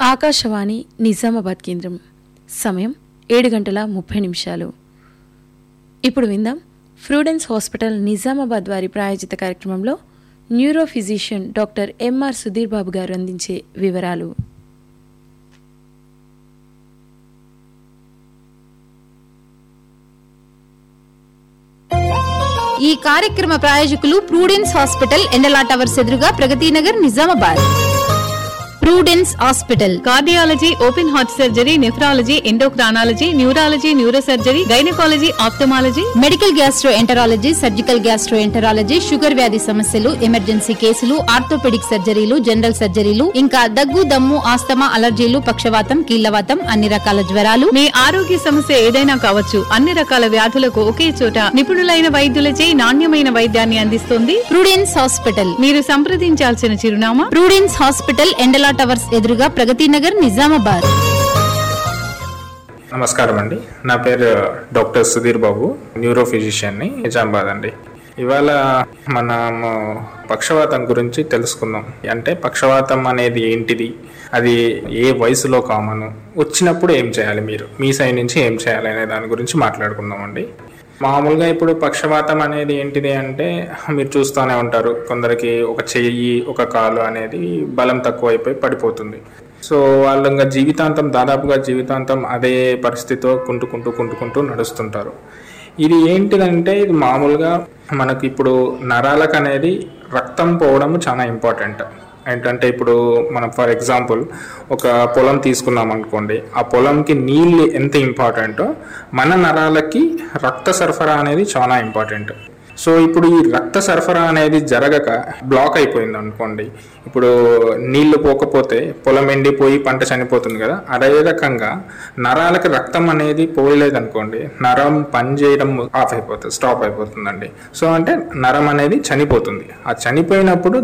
ఆకాశవాణి నిజామాబాద్ కేంద్రం సమయం ఏడు గంటల ముప్పై నిమిషాలు ఇప్పుడు విందాం ఫ్రూడెన్స్ హాస్పిటల్ నిజామాబాద్ వారి ప్రాయోజిత కార్యక్రమంలో neuro physician doctor M R Sudheer Babu garu అందించే వివరాలు ఈ కార్యక్రమ ప్రాయోజకులు ప్రూడెన్స్ హాస్పిటల్ ఎండలా టవర్స్ ఎదురుగా Pragathi Nagar Nizamabad Prudence hospital cardiology open heart surgery nephrology endocrinology neurology neuro surgery gynaecology ophthalmology medical gastroenterology surgical gastroenterology sugar వ్యాధి సమస్యలు ఎమర్జెన్సీ కేసులు ఆర్థోపెడిక్ సర్జరీలు జనరల్ సర్జరీలు ఇంకా దగ్గు దమ్ము ఆస్తమా అలర్జీలు పక్షవాతం కీళ్లవాతం అన్ని రకాల జ్వరాలు మీ ఆరోగ్య సమస్య ఏదైనా కావచ్చు అన్ని రకాల వ్యాధులకు ఒకే చోట నిపుణులైన వైద్యులచే నాణ్యమైన వైద్యాన్ని అందిస్తుంది ప్రూడెన్స్ హాస్పిటల్ మీరు సంప్రదించాల్సిన చిరునామా ప్రూడెన్స్ హాస్పిటల్ ఎండలా టవర్స్ ఎదురుగా ప్రగతి నగర్ నిజామాబాద్ నమస్కారం అండి నా పేరు డాక్టర్ సుధీర్ బాబు న్యూరో ఫిజిషియన్ని నిజామాబాద్ అండి ఇవాళ మనము పక్షవాతం గురించి తెలుసుకుందాం అంటే పక్షవాతం అనేది ఏంటిది అది ఏ వయసులో కామన్ వచ్చినప్పుడు ఏం చేయాలి మీరు మీ సైడ్ నుంచి ఏం చేయాలి అనే దాని గురించి మాట్లాడుకుందామండి మామూలుగా ఇప్పుడు పక్షవాతం అనేది ఏంటిది అంటే మీరు చూస్తూనే ఉంటారు కొందరికి ఒక చెయ్యి ఒక కాలు అనేది బలం తక్కువైపోయి పడిపోతుంది సో వాళ్ళు ఇంకా జీవితాంతం దాదాపుగా జీవితాంతం అదే పరిస్థితితో కుంటుకుంటూ కుంటుకుంటూ నడుస్తుంటారు ఇది ఏంటిదంటే ఇది మామూలుగా మనకి ఇప్పుడు నరాలకు అనేది రక్తం పోవడం చాలా ఇంపార్టెంట్ ఏంటంటే ఇప్పుడు మనం ఫర్ ఎగ్జాంపుల్ ఒక పొలం తీసుకున్నాం అనుకోండి ఆ పొలంకి నీళ్ళు ఎంత ఇంపార్టెంటో మన నరాలకి రక్త సరఫరా అనేది చాలా ఇంపార్టెంట్ సో ఇప్పుడు ఈ రక్త సరఫరా అనేది జరగక బ్లాక్ అయిపోయింది అనుకోండి ఇప్పుడు నీళ్లు పోకపోతే పొలం ఎండిపోయి పంట చనిపోతుంది కదా అదే రకంగా నరాలకి రక్తం అనేది పోయలేదు అనుకోండి నరం పని చేయడం ఆఫ్ అయిపోతుంది స్టాప్ అయిపోతుందండి సో అంటే నరం అనేది చనిపోతుంది ఆ చనిపోయినప్పుడు